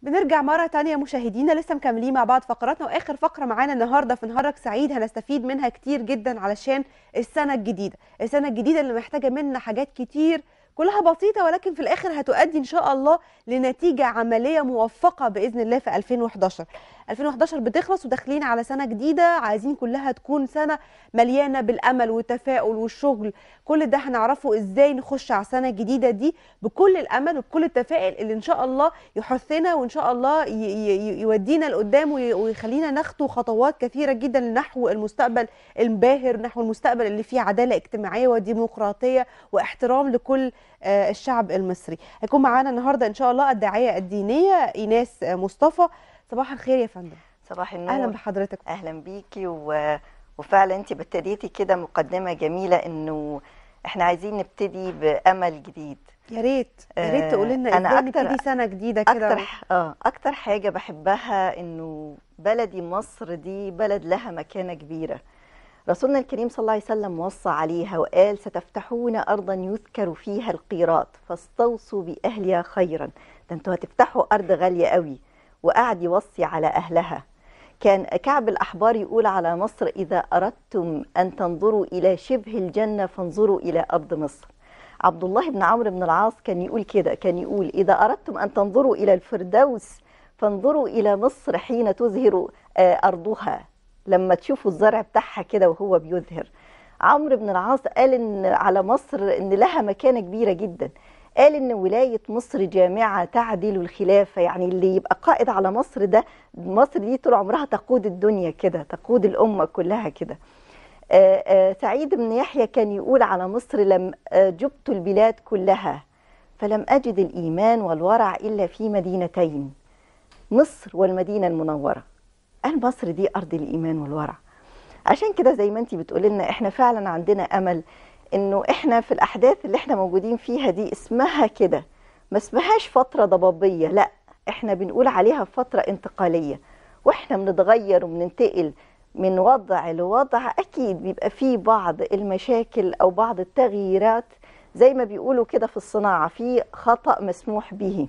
بنرجع مرة تانية مشاهدينا لسه مكملين مع بعض فقراتنا وآخر فقرة معانا النهاردة في نهارك سعيد هنستفيد منها كتير جدا علشان السنة الجديدة السنة الجديدة اللي محتاجة منا حاجات كتير كلها بسيطة ولكن في الآخر هتؤدي إن شاء الله لنتيجة عملية موفقة بإذن الله في 2011 2011 بتخلص وداخلين على سنة جديدة عايزين كلها تكون سنة مليانة بالأمل والتفاؤل والشغل كل ده هنعرفه إزاي نخش على السنة الجديدة دي بكل الأمل وبكل التفاؤل اللي إن شاء الله يحثنا وإن شاء الله ي- ي- يودينا لقدام وي- ويخلينا نخطو خطوات كثيرة جدا نحو المستقبل الباهر نحو المستقبل اللي فيه عدالة اجتماعية وديمقراطية واحترام لكل آه، الشعب المصري هيكون معانا النهارده ان شاء الله الداعيه الدينيه ايناس آه، مصطفى صباح الخير يا فندم صباح النور اهلا بحضرتك اهلا بيكي و... وفعلا انت ابتديتي كده مقدمه جميله انه احنا عايزين نبتدي بامل جديد يا ريت يا ريت آه، تقول لنا أنا ازاي أكتر- نبتدي سنه جديده كده اكتر ح- اه اكتر حاجه بحبها انه بلدي مصر دي بلد لها مكانه كبيره رسولنا الكريم صلى الله عليه وسلم وصى عليها وقال ستفتحون ارضا يذكر فيها القيراط فاستوصوا باهلها خيرا ده انتوا هتفتحوا ارض غاليه قوي وقعد يوصي على اهلها كان كعب الأحبار يقول على مصر إذا أردتم أن تنظروا إلى شبه الجنة فانظروا إلى أرض مصر عبد الله بن عمرو بن العاص كان يقول كده كان يقول إذا أردتم أن تنظروا إلى الفردوس فانظروا إلى مصر حين تزهر آه، أرضها لما تشوفوا الزرع بتاعها كده وهو بيزهر عمرو بن العاص قال إن على مصر إن لها مكانة كبيرة جدا قال إن ولاية مصر جامعة تعدل الخلافة يعني اللي يبقى قائد على مصر ده مصر دي طول عمرها تقود الدنيا كده تقود الأمة كلها كده آه، آه، سعيد بن يحيى كان يقول على مصر لم آه، جبت البلاد كلها فلم أجد الإيمان والورع إلا في مدينتين مصر والمدينة المنورة قال مصر دي أرض الإيمان والورع عشان كده زي ما انتي بتقولي لنا احنا فعلا عندنا أمل إنه احنا في الأحداث اللي احنا موجودين فيها دي اسمها كده ما اسمهاش فترة ضبابية لا احنا بنقول عليها فترة انتقالية واحنا بنتغير وبننتقل من وضع لوضع اكيد بيبقى فيه بعض المشاكل او بعض التغييرات زي ما بيقولوا كده في الصناعة في خطأ مسموح به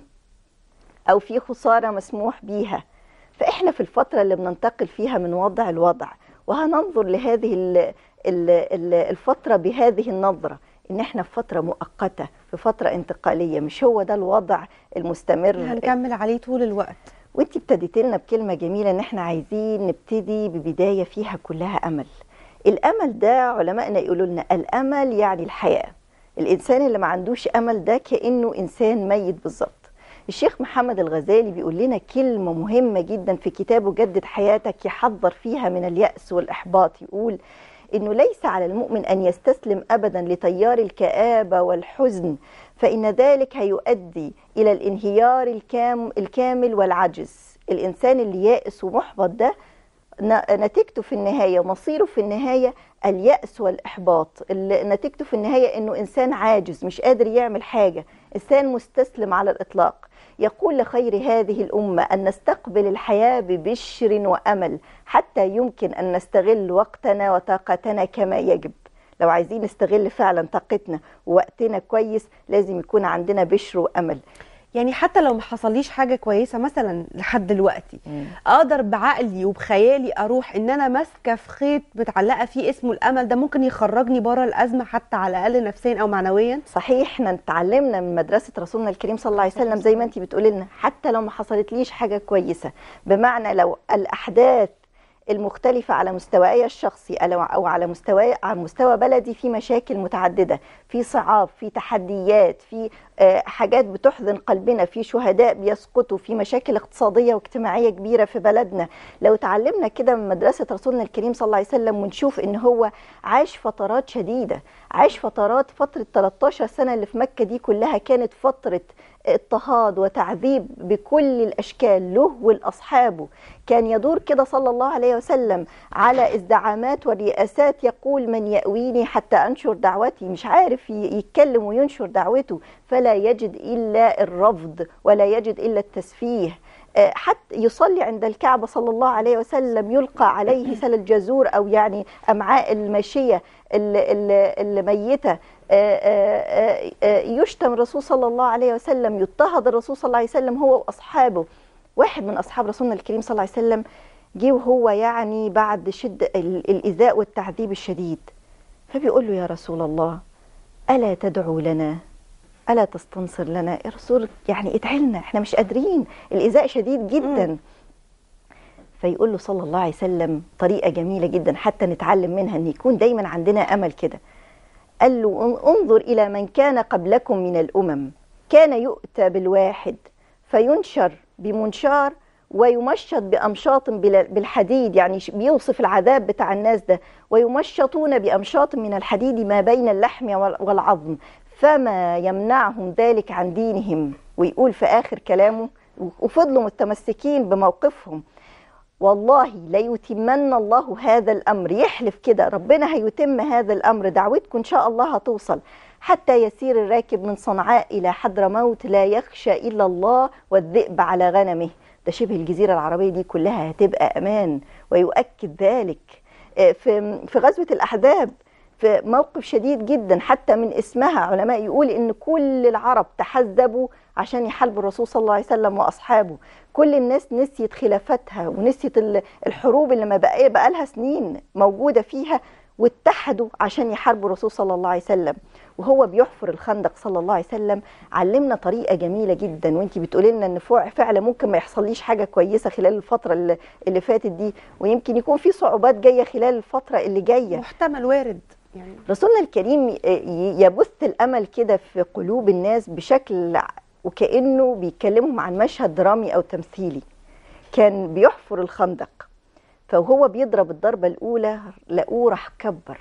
او في خسارة مسموح بيها فاحنا في الفترة اللي بننتقل فيها من وضع لوضع وهننظر لهذه ال- ال- ال- الفترة بهذه النظرة ان احنا في فترة مؤقتة في فترة انتقالية مش هو ده الوضع المستمر هنكمل عليه طول الوقت وانت ابتديت لنا بكلمه جميله ان احنا عايزين نبتدي ببدايه فيها كلها امل الامل ده علمائنا يقولوا لنا الامل يعني الحياه الانسان اللي ما عندوش امل ده كانه انسان ميت بالظبط الشيخ محمد الغزالي بيقول لنا كلمه مهمه جدا في كتابه جدد حياتك يحذر فيها من الياس والاحباط يقول انه ليس على المؤمن ان يستسلم ابدا لتيار الكآبه والحزن فان ذلك هيؤدي الى الانهيار الكام الكامل والعجز الانسان اللي يائس ومحبط ده ن- نتيجته في النهايه مصيره في النهايه اليأس والإحباط اللي نتيجته في النهاية إنه إنسان عاجز مش قادر يعمل حاجة إنسان مستسلم على الإطلاق يقول لخير هذه الأمة أن نستقبل الحياة ببشر وأمل حتى يمكن أن نستغل وقتنا وطاقتنا كما يجب لو عايزين نستغل فعلا طاقتنا ووقتنا كويس لازم يكون عندنا بشر وأمل يعني حتى لو ما حصليش حاجه كويسه مثلا لحد دلوقتي اقدر بعقلي وبخيالي اروح ان انا ماسكه في خيط متعلقه فيه اسمه الامل ده ممكن يخرجني بره الازمه حتى على الاقل نفسيا او معنويا صحيح احنا اتعلمنا من مدرسة رسولنا الكريم صلى الله عليه وسلم زي ما انت بتقولي لنا حتى لو ما حصلتليش حاجة كويسة بمعنى لو الأحداث المختلفة على مستواي الشخصي أو أو على مستوى على مستوى بلدي في مشاكل متعددة في صعاب في تحديات في آه، حاجات بتحزن قلبنا في شهداء بيسقطوا في مشاكل اقتصادية واجتماعية كبيرة في بلدنا لو اتعلمنا كده من مدرسة رسولنا الكريم صلى الله عليه وسلم ونشوف ان هو عاش فترات شديدة عاش فترات فترة 13 سنة اللي في مكة دي كلها كانت فترة اضطهاد وتعذيب بكل الاشكال له ولاصحابه كان يدور كده صلى الله عليه وسلم على ازدعامات والرئاسات يقول من يأويني حتى انشر دعوتي مش عارف ي- يتكلم وينشر دعوته فلا يجد الا الرفض ولا يجد الا التسفيه آه، حتى يصلي عند الكعبة صلى الله عليه وسلم يلقى عليه سل الجزور أو يعني أمعاء الماشية ال- ال- الميتة آه، آه، آه، يشتم الرسول صلى الله عليه وسلم يضطهد الرسول صلى الله عليه وسلم هو وأصحابه واحد من اصحاب رسولنا الكريم صلى الله عليه وسلم جه وهو يعني بعد شد ال- الايذاء والتعذيب الشديد فبيقول له يا رسول الله الا تدعو لنا الا تستنصر لنا يا رسول يعني ادعي لنا احنا مش قادرين الايذاء شديد جدا مم. فيقول له صلى الله عليه وسلم طريقه جميله جدا حتى نتعلم منها ان يكون دايما عندنا امل كده قال له "ان- انظر الى من كان قبلكم من الامم كان يؤتى بالواحد فينشر بمنشار ويمشط بامشاط بلا- بالحديد يعني ش- بيوصف العذاب بتاع الناس ده ويمشطون بامشاط من الحديد ما بين اللحم وال- والعظم فما يمنعهم ذلك عن دينهم ويقول في اخر كلامه وفضلوا متمسكين بموقفهم والله ليتمن الله هذا الامر يحلف كده ربنا هيتم هذا الامر دعوتكم ان شاء الله هتوصل حتى يسير الراكب من صنعاء الى حضرموت لا يخشى الا الله والذئب على غنمه ده شبه الجزيره العربيه دي كلها هتبقى امان ويؤكد ذلك آه، في في غزوه الاحزاب في موقف شديد جدا حتى من اسمها علماء يقول ان كل العرب تحزبوا عشان يحاربوا الرسول صلى الله عليه وسلم واصحابه كل الناس نسيت خلافتها ونسيت ال- الحروب اللي ما بقى بقى لها سنين موجوده فيها واتحدوا عشان يحاربوا الرسول صلى الله عليه وسلم وهو بيحفر الخندق صلى الله عليه وسلم علمنا طريقه جميله جدا وانت بتقولي لنا ان فع- فعلا ممكن ما يحصليش حاجه كويسه خلال الفتره اللي, اللي فاتت دي ويمكن يكون في صعوبات جايه خلال الفتره اللي جايه محتمل وارد يعني رسولنا الكريم ي- يبث الامل كده في قلوب الناس بشكل وكانه بيكلمهم عن مشهد درامي او تمثيلي كان بيحفر الخندق فهو بيضرب الضربه الاولى لقوه راح كبر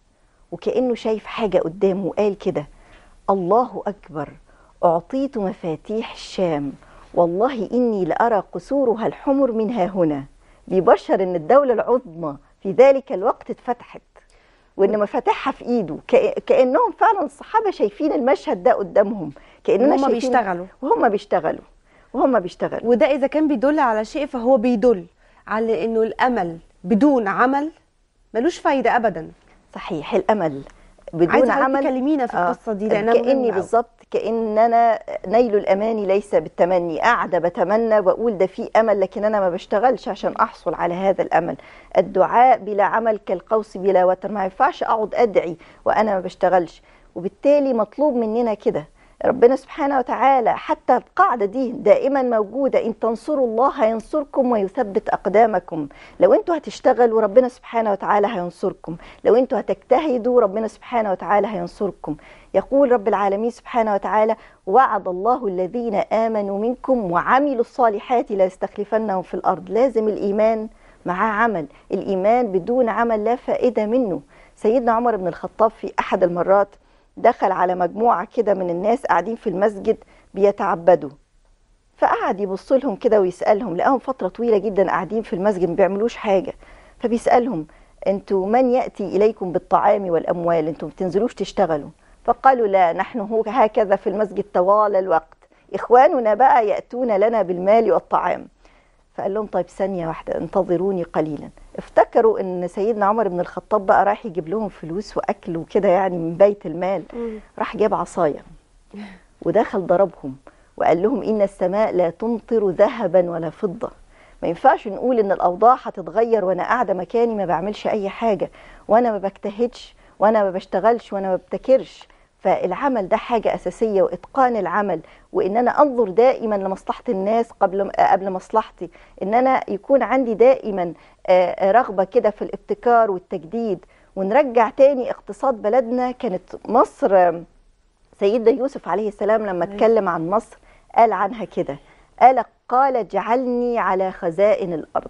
وكانه شايف حاجه قدامه وقال كده الله اكبر اعطيت مفاتيح الشام والله اني لارى قصورها الحمر من ها هنا بيبشر ان الدوله العظمى في ذلك الوقت اتفتحت وان مفاتيحها في ايده كأ- كانهم فعلا الصحابه شايفين المشهد ده قدامهم كاننا هم شايفين بيشتغلوا وهم بيشتغلوا وهم بيشتغلوا وده اذا كان بيدل على شيء فهو بيدل على انه الامل بدون عمل ملوش فايده ابدا صحيح الامل بدون عايزه حضرتك عمل تكلمينا في آه، القصه دي لانها كاني مهمة أوي. بالظبط كان انا نيل الاماني ليس بالتمني قاعده بتمنى بقول ده في امل لكن انا ما بشتغلش عشان احصل على هذا الامل الدعاء بلا عمل كالقوس بلا وتر ما ينفعش اقعد ادعي وانا ما بشتغلش وبالتالي مطلوب مننا كده ربنا سبحانه وتعالى حتى القاعدة دي دائما موجودة إن تنصروا الله هينصركم ويثبت أقدامكم لو أنتوا هتشتغلوا ربنا سبحانه وتعالى هينصركم لو أنتوا هتجتهدوا ربنا سبحانه وتعالى هينصركم يقول رب العالمين سبحانه وتعالى وعد الله الذين آمنوا منكم وعملوا الصالحات لا يستخلفنهم في الأرض لازم الإيمان مع عمل الإيمان بدون عمل لا فائدة منه سيدنا عمر بن الخطاب في أحد المرات دخل على مجموعة كده من الناس قاعدين في المسجد بيتعبدوا فقعد يبص لهم كده ويسألهم لقاهم فترة طويلة جدا قاعدين في المسجد ما بيعملوش حاجة فبيسألهم انتوا من يأتي إليكم بالطعام والأموال انتوا ما بتنزلوش تشتغلوا فقالوا لا نحن هو هكذا في المسجد طوال الوقت إخواننا بقى يأتون لنا بالمال والطعام فقال لهم طيب ثانية واحدة انتظروني قليلا افتكروا ان سيدنا عمر بن الخطاب بقى رايح يجيب لهم فلوس واكل وكده يعني من بيت المال مم. راح جاب عصايه ودخل ضربهم وقال لهم ان السماء لا تمطر ذهبا ولا فضه ما ينفعش نقول ان الاوضاع هتتغير وانا قاعده مكاني ما بعملش اي حاجه وانا ما بجتهدش وانا ما بشتغلش وانا ما ببتكرش فالعمل ده حاجه اساسيه واتقان العمل وان انا انظر دائما لمصلحه الناس قبل قبل مصلحتي ان انا يكون عندي دائما آه، رغبه كده في الابتكار والتجديد ونرجع تاني اقتصاد بلدنا كانت مصر آه، سيدنا يوسف عليه السلام لما عليه اتكلم عن مصر قال عنها كده قال قال اجعلني على خزائن الارض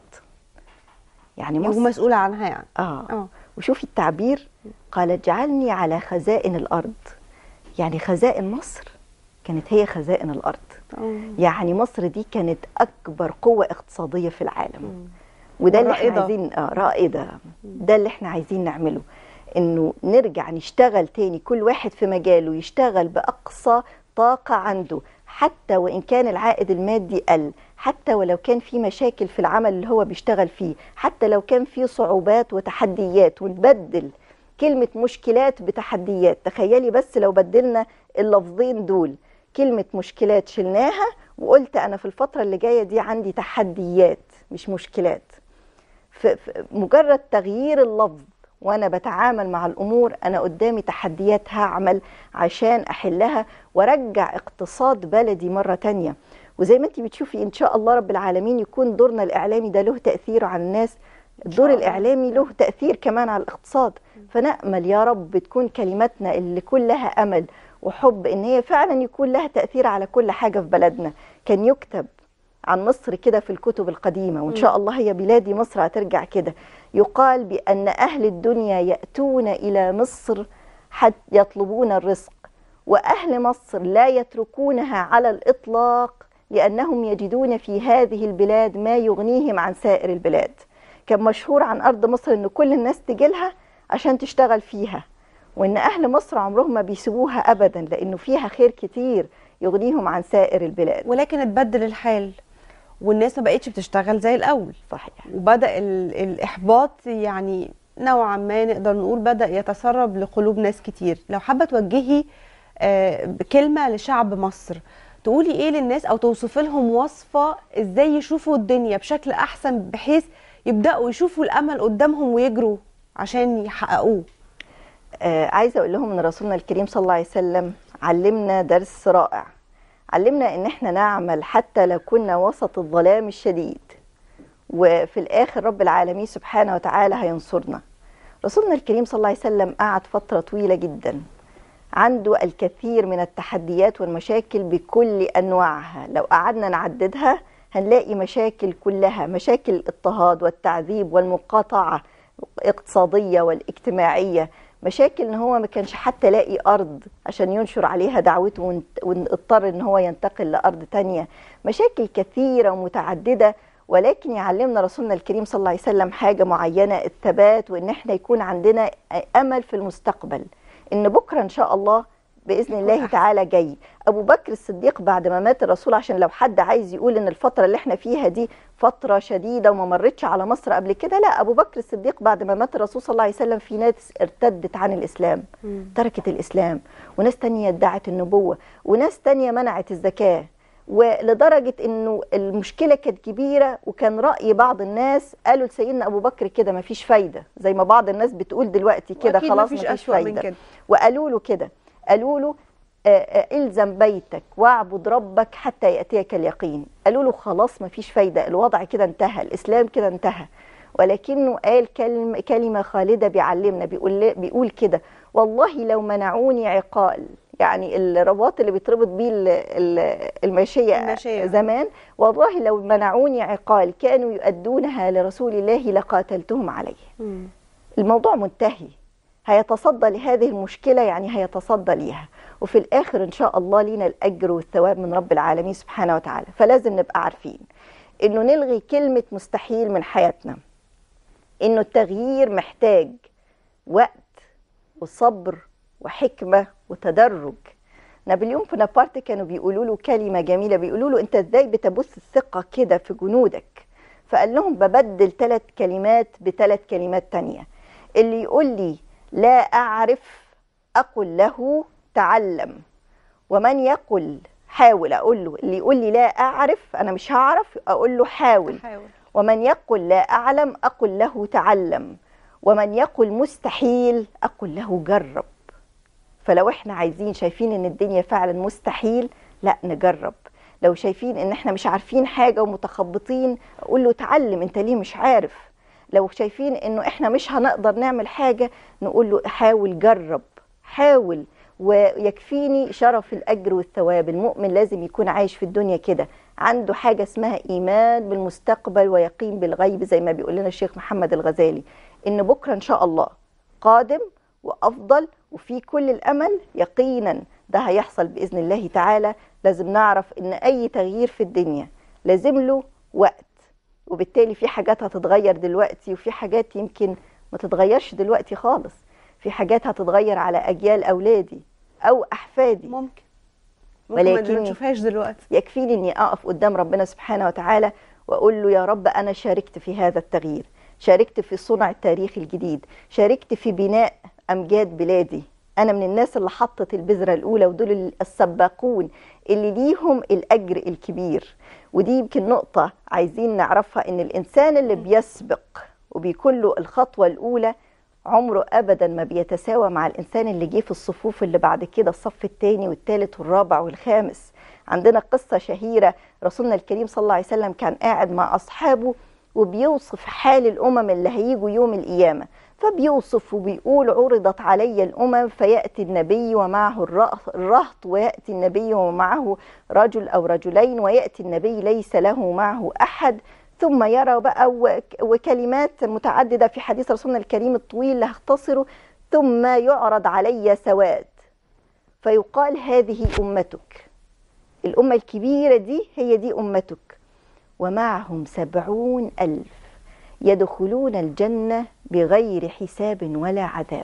يعني هو مصر مسؤول عنها يعني اه اه وشوفي التعبير قال اجعلني على خزائن الارض يعني خزائن مصر كانت هي خزائن الارض آه. يعني مصر دي كانت اكبر قوه اقتصاديه في العالم مم. وده اللي احنا رائدة. عايزين اه رائده ده اللي احنا عايزين نعمله انه نرجع نشتغل تاني كل واحد في مجاله يشتغل باقصى طاقه عنده حتى وان كان العائد المادي قل حتى ولو كان في مشاكل في العمل اللي هو بيشتغل فيه حتى لو كان في صعوبات وتحديات ونبدل كلمة مشكلات بتحديات تخيلي بس لو بدلنا اللفظين دول كلمة مشكلات شلناها وقلت انا في الفتره اللي جايه دي عندي تحديات مش مشكلات في في مجرد تغيير اللفظ وانا بتعامل مع الامور انا قدامي تحديات هعمل عشان احلها وارجع اقتصاد بلدي مره تانية وزي ما انت بتشوفي ان شاء الله رب العالمين يكون دورنا الاعلامي ده له تاثير على الناس الدور الله. الاعلامي له تاثير كمان على الاقتصاد فنامل يا رب تكون كلماتنا اللي كلها امل وحب ان هي فعلا يكون لها تاثير على كل حاجه في بلدنا كان يكتب عن مصر كده في الكتب القديمه وان شاء الله هي بلادي مصر هترجع كده يقال بان اهل الدنيا ياتون الى مصر حتى يطلبون الرزق واهل مصر لا يتركونها على الاطلاق لانهم يجدون في هذه البلاد ما يغنيهم عن سائر البلاد كان مشهور عن ارض مصر ان كل الناس تجي لها عشان تشتغل فيها وان اهل مصر عمرهم ما بيسيبوها ابدا لانه فيها خير كتير يغنيهم عن سائر البلاد ولكن اتبدل الحال والناس ما بقتش بتشتغل زي الاول صحيح وبدا ال- الاحباط يعني نوعا ما نقدر نقول بدا يتسرب لقلوب ناس كتير لو حابه توجهي آه، كلمه لشعب مصر تقولي ايه للناس او توصفي لهم وصفه ازاي يشوفوا الدنيا بشكل احسن بحيث يبداوا يشوفوا الامل قدامهم ويجروا عشان يحققوه آه عايزه اقول لهم ان رسولنا الكريم صلى الله عليه وسلم علمنا درس رائع علمنا ان احنا نعمل حتى لو كنا وسط الظلام الشديد وفي الاخر رب العالمين سبحانه وتعالى هينصرنا رسولنا الكريم صلى الله عليه وسلم قعد فتره طويله جدا عنده الكثير من التحديات والمشاكل بكل انواعها لو قعدنا نعددها هنلاقي مشاكل كلها مشاكل الاضطهاد والتعذيب والمقاطعه الاقتصاديه والاجتماعيه مشاكل ان هو ما كانش حتى لاقي ارض عشان ينشر عليها دعوته وانت- واضطر ان هو ينتقل لارض تانية مشاكل كثيره ومتعدده ولكن يعلمنا رسولنا الكريم صلى الله عليه وسلم حاجه معينه الثبات وان احنا يكون عندنا امل في المستقبل ان بكره ان شاء الله باذن يكون الله أحسن. تعالى جاي ابو بكر الصديق بعد ما مات الرسول عشان لو حد عايز يقول ان الفتره اللي احنا فيها دي فتره شديده وما مرتش على مصر قبل كده لا ابو بكر الصديق بعد ما مات الرسول صلى الله عليه وسلم في ناس ارتدت عن الاسلام تركت الاسلام وناس تانية ادعت النبوه وناس تانية منعت الزكاه ولدرجه انه المشكله كانت كبيره وكان راي بعض الناس قالوا لسيدنا ابو بكر كده ما فيش فايده زي ما بعض الناس بتقول دلوقتي كده وأكيد خلاص مفيش ما فيش أسوأ من فايده كده. وقالوا له كده قالوا له آه، آه، الزم بيتك واعبد ربك حتى ياتيك اليقين قالوا له خلاص ما فيش فايده الوضع كده انتهى الاسلام كده انتهى ولكنه قال كلمه كلمه خالده بيعلمنا بيقول بيقول كده والله لو منعوني عقال يعني الرباط اللي بيتربط بيه ال- ال- الماشيه الماشية. زمان والله لو منعوني عقال كانوا يؤدونها لرسول الله لقاتلتهم عليه مم. الموضوع منتهي هيتصدى لهذه المشكلة يعني هيتصدى ليها وفي الآخر إن شاء الله لينا الأجر والثواب من رب العالمين سبحانه وتعالى فلازم نبقى عارفين إنه نلغي كلمة مستحيل من حياتنا إنه التغيير محتاج وقت وصبر وحكمة وتدرج نابليون بونابرت كانوا بيقولوا له كلمة جميلة بيقولوا له أنت إزاي بتبث الثقة كده في جنودك فقال لهم ببدل ثلاث كلمات بثلاث كلمات تانية اللي يقول لي لا أعرف أقول له تعلم ومن يقل حاول أقول له اللي يقول لي لا أعرف أنا مش هعرف أقول له حاول حاول ومن يقل لا أعلم أقل له تعلم ومن يقل مستحيل أقل له جرب فلو احنا عايزين شايفين ان الدنيا فعلا مستحيل لا نجرب لو شايفين ان احنا مش عارفين حاجة ومتخبطين اقول له اتعلم انت ليه مش عارف لو شايفين انه احنا مش هنقدر نعمل حاجة نقول له حاول جرب حاول ويكفيني شرف الأجر والثواب المؤمن لازم يكون عايش في الدنيا كده عنده حاجة اسمها إيمان بالمستقبل ويقين بالغيب زي ما بيقول لنا الشيخ محمد الغزالي إن بكرة إن شاء الله قادم وأفضل وفي كل الأمل يقينا ده هيحصل بإذن الله تعالى لازم نعرف إن أي تغيير في الدنيا لازم له وقت وبالتالي في حاجات هتتغير دلوقتي وفي حاجات يمكن ما تتغيرش دلوقتي خالص في حاجات هتتغير على أجيال أولادي أو أحفادي ممكن ممكن ما ولكن- نشوفهاش دلوقتي يكفيني اني اقف قدام ربنا سبحانه وتعالى واقول له يا رب انا شاركت في هذا التغيير شاركت في صنع التاريخ الجديد شاركت في بناء امجاد بلادي انا من الناس اللي حطت البذره الاولى ودول السباقون اللي ليهم الاجر الكبير ودي يمكن نقطه عايزين نعرفها ان الانسان اللي بيسبق وبيكون له الخطوه الاولى عمره ابدا ما بيتساوى مع الانسان اللي جه في الصفوف اللي بعد كده الصف الثاني والثالث والرابع والخامس عندنا قصه شهيره رسولنا الكريم صلى الله عليه وسلم كان قاعد مع اصحابه وبيوصف حال الامم اللي هيجوا يوم القيامه فبيوصف وبيقول عرضت علي الامم فياتي النبي ومعه الرهط وياتي النبي ومعه رجل او رجلين وياتي النبي ليس له معه احد ثم يرى بقى وكلمات متعدده في حديث رسولنا الكريم الطويل اللي هختصره ثم يعرض علي سواد فيقال هذه امتك الامه الكبيره دي هي دي امتك ومعهم سبعون الف يدخلون الجنة بغير حساب ولا عذاب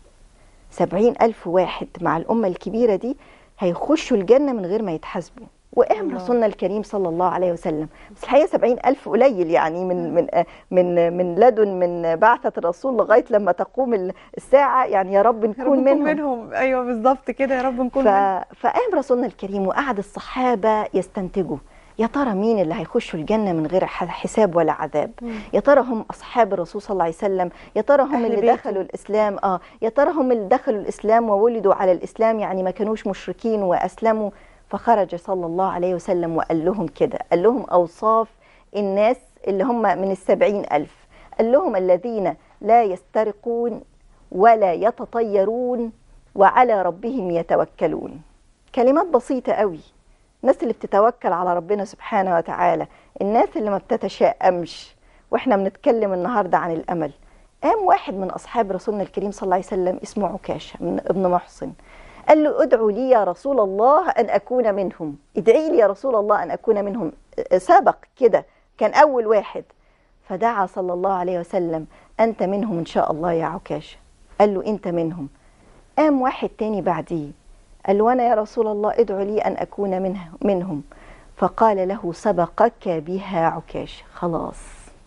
سبعين ألف واحد مع الأمة الكبيرة دي هيخشوا الجنة من غير ما يتحاسبوا وقام رسولنا الكريم صلى الله عليه وسلم بس الحقيقة سبعين ألف قليل يعني من من من من لدن من بعثة الرسول لغاية لما تقوم الساعة يعني يا رب نكون رب منهم, منهم أيوة بالظبط كده يا رب نكون ف... منهم فقام رسولنا الكريم وقعد الصحابة يستنتجوا يا ترى مين اللي هيخشوا الجنة من غير حساب ولا عذاب يا ترى هم أصحاب الرسول صلى الله عليه وسلم يا ترى هم أهل اللي بيته. دخلوا الإسلام آه يا ترى هم اللي دخلوا الإسلام وولدوا على الإسلام يعني ما كانوش مشركين وأسلموا فخرج صلى الله عليه وسلم وقال لهم كده قال لهم أوصاف الناس اللي هم من السبعين ألف قال لهم الذين لا يسترقون ولا يتطيرون وعلى ربهم يتوكلون كلمات بسيطة قوي الناس اللي بتتوكل على ربنا سبحانه وتعالى الناس اللي ما بتتشائمش واحنا بنتكلم النهارده عن الامل قام واحد من اصحاب رسولنا الكريم صلى الله عليه وسلم اسمه عكاشه من ابن محصن قال له ادعوا لي يا رسول الله ان اكون منهم ادعي لي يا رسول الله ان اكون منهم سبق كده كان اول واحد فدعا صلى الله عليه وسلم انت منهم ان شاء الله يا عكاشه قال له انت منهم قام واحد تاني بعديه قال له أنا يا رسول الله ادعو لي أن أكون منه منهم فقال له سبقك بها عكاش خلاص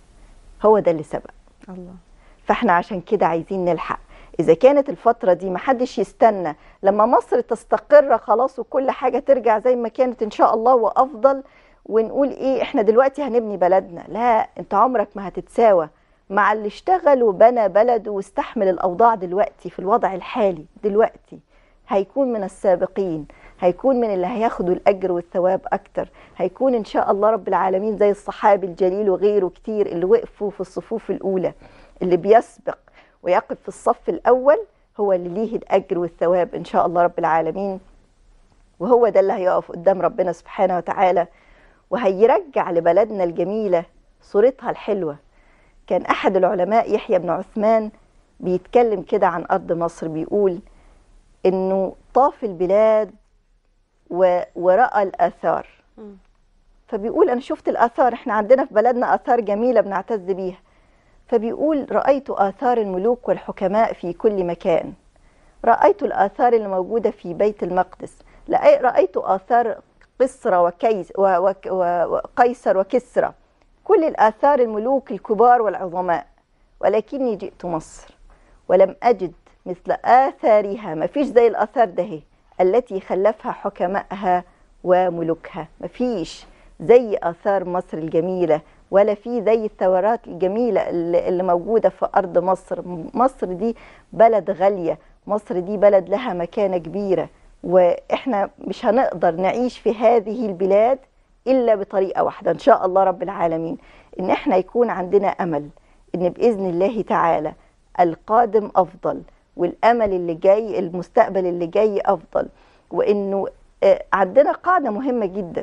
هو ده اللي سبق الله فاحنا عشان كده عايزين نلحق إذا كانت الفترة دي محدش يستنى لما مصر تستقر خلاص وكل حاجة ترجع زي ما كانت إن شاء الله وأفضل ونقول إيه إحنا دلوقتي هنبني بلدنا لا أنت عمرك ما هتتساوى مع اللي اشتغل وبنى بلده واستحمل الأوضاع دلوقتي في الوضع الحالي دلوقتي هيكون من السابقين هيكون من اللي هياخدوا الأجر والثواب أكتر هيكون إن شاء الله رب العالمين زي الصحابي الجليل وغيره كتير اللي وقفوا في الصفوف الأولى اللي بيسبق ويقف في الصف الأول هو اللي ليه الأجر والثواب إن شاء الله رب العالمين وهو ده اللي هيقف قدام ربنا سبحانه وتعالى وهيرجع لبلدنا الجميلة صورتها الحلوة كان أحد العلماء يحيى بن عثمان بيتكلم كده عن أرض مصر بيقول انه طاف البلاد و... ورأى الآثار مم. فبيقول أنا شفت الآثار إحنا عندنا في بلدنا آثار جميلة بنعتز بيها فبيقول رأيت آثار الملوك والحكماء في كل مكان رأيت الآثار اللي موجودة في بيت المقدس لأي- رأيت آثار قسرى وكيس و- وك- و- وقيصر وكسرى كل الآثار الملوك الكبار والعظماء ولكني جئت مصر ولم أجد مثل آثارها ما فيش زي الآثار ده هي التي خلفها حكمائها وملوكها ما فيش زي آثار مصر الجميلة ولا في زي الثورات الجميلة اللي اللي موجودة في أرض مصر مصر دي بلد غالية مصر دي بلد لها مكانة كبيرة وإحنا مش هنقدر نعيش في هذه البلاد إلا بطريقة واحدة إن شاء الله رب العالمين إن إحنا يكون عندنا أمل إن بإذن الله تعالى القادم أفضل والامل اللي جاي المستقبل اللي جاي افضل وانه آه، عندنا قاعده مهمه جدا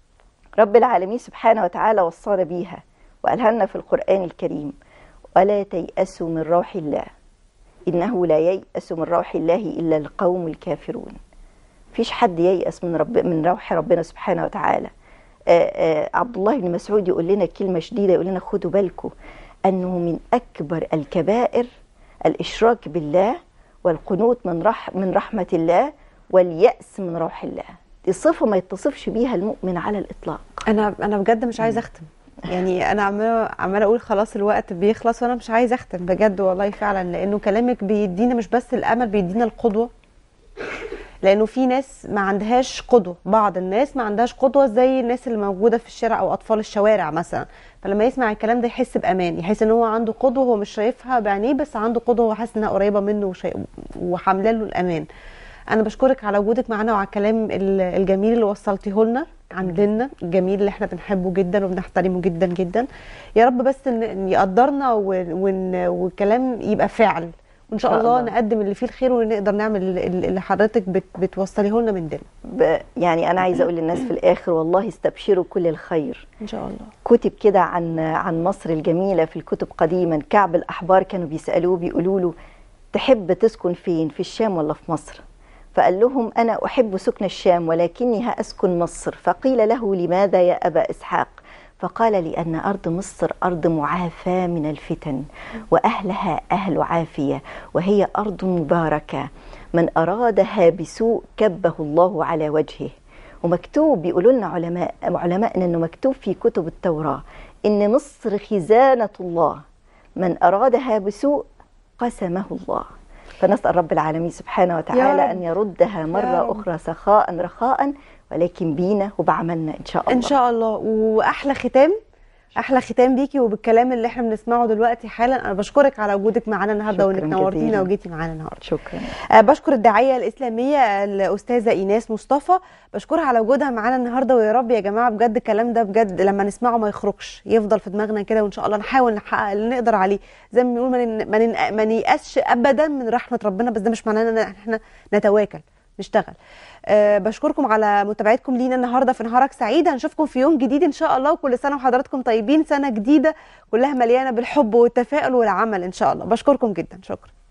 رب العالمين سبحانه وتعالى وصانا بيها وقالها لنا في القران الكريم ولا تيأسوا من روح الله انه لا ييأس من روح الله الا القوم الكافرون فيش حد ييأس من رب من روح ربنا سبحانه وتعالى آه، آه، عبد الله بن مسعود يقول لنا كلمه شديده يقول لنا خدوا بالكم انه من اكبر الكبائر الاشراك بالله والقنوط من رح من رحمه الله واليأس من روح الله دي صفه ما يتصفش بيها المؤمن على الاطلاق انا انا بجد مش عايزه اختم يعني انا عماله عماله اقول خلاص الوقت بيخلص وانا مش عايزه اختم بجد والله فعلا لانه كلامك بيدينا مش بس الامل بيدينا القدوه لانه في ناس ما عندهاش قدوه بعض الناس ما عندهاش قدوه زي الناس اللي موجوده في الشارع او اطفال الشوارع مثلا فلما يسمع الكلام ده يحس بامان يحس ان هو عنده قدوه هو مش شايفها بعينيه بس عنده قدوه وحاسس انها قريبه منه وشي... وحامله له الامان انا بشكرك على وجودك معانا وعلى الكلام ال- الجميل اللي وصلتيه لنا عن ديننا الجميل اللي احنا بنحبه جدا وبنحترمه جدا جدا يا رب بس ان إن يقدرنا ون- ون- والكلام يبقى فعل وان شاء شاء الله, الله. نقدم اللي فيه الخير ونقدر نعمل اللي اللي حضرتك بت بتوصليه لنا من ديننا ب- يعني انا عايزه اقول للناس في الاخر والله استبشروا كل الخير ان شاء الله كتب كده عن عن مصر الجميله في الكتب قديما كعب الاحبار كانوا بيسالوه بيقولوا له تحب تسكن فين في الشام ولا في مصر فقال لهم انا احب سكن الشام ولكني اسكن مصر فقيل له لماذا يا ابا اسحاق فقال لان ارض مصر ارض معافاه من الفتن واهلها اهل عافيه وهي ارض مباركه من ارادها بسوء كبه الله على وجهه ومكتوب بيقولوا لنا علماء علماء انه مكتوب في كتب التوراه ان مصر خزانه الله من ارادها بسوء قسمه الله فنسال رب العالمين سبحانه وتعالى رب. ان يردها يا مره رب. اخرى سخاء رخاء ولكن بينا وبعملنا ان شاء الله ان شاء الله واحلى ختام احلى ختام بيكي وبالكلام اللي احنا بنسمعه دلوقتي حالا انا بشكرك على وجودك معانا النهارده شكراً وانك نورتينا جزيلاً. وجيتي معانا النهارده شكرا آه، بشكر الداعيه الاسلاميه الاستاذه ايناس مصطفى بشكرها على وجودها معانا النهارده ويا رب يا جماعه بجد الكلام ده بجد لما نسمعه ما يخرجش يفضل في دماغنا كده وان شاء الله نحاول نحقق اللي نقدر عليه زي ما بنقول ما نن- ما نن- ما نيأسش ابدا من رحمه ربنا بس ده مش معناه ان احنا نتواكل نشتغل أه بشكركم على متابعتكم لينا النهارده في نهارك سعيد هنشوفكم في يوم جديد ان شاء الله وكل سنه وحضراتكم طيبين سنه جديده كلها مليانه بالحب والتفاؤل والعمل ان شاء الله بشكركم جدا شكرا